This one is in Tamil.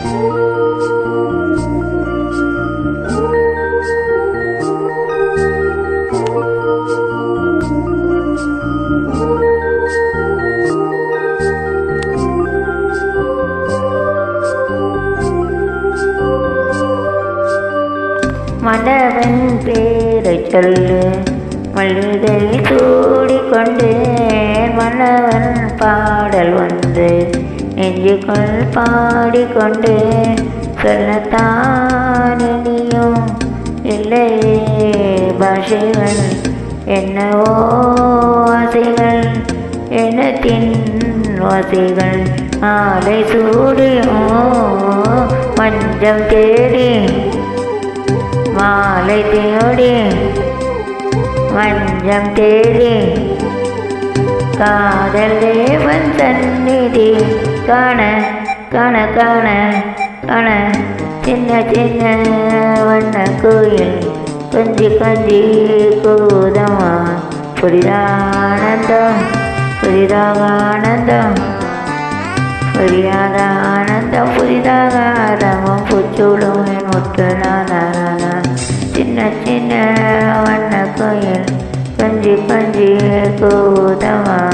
மன்னவன் பேரை சொல்லு மல்லிகை சூடிக்கொண்டு மன்னவன் பாடல் வந்து நெஞ்சுக்குள் பாடிக்கொண்டு சொல்லத்தான் இனியும் இல்லையே பாஷைகள் என்னவோ ஆசைகள் எண்ணத்தின் வாசைகள் ஆலை சூடியும் மஞ்சம் தேடி மாலை தேடி மஞ்சம் தேடி காதல் தேவன் சந்நிதி காண காண காண காண சின்ன சின்ன வண்ண கோயில் கொஞ்சி கொஞ்சி கூதமா புரிதானந்தம் புரிதாக ஆனந்தம் புரியாத ஆனந்தம் புரிதாக ஆரம்பம் புச்சூடும் என் முற்று நானா சின்ன சின்ன வண்ண கோயில் கொஞ்சி கொஞ்சி கூதமா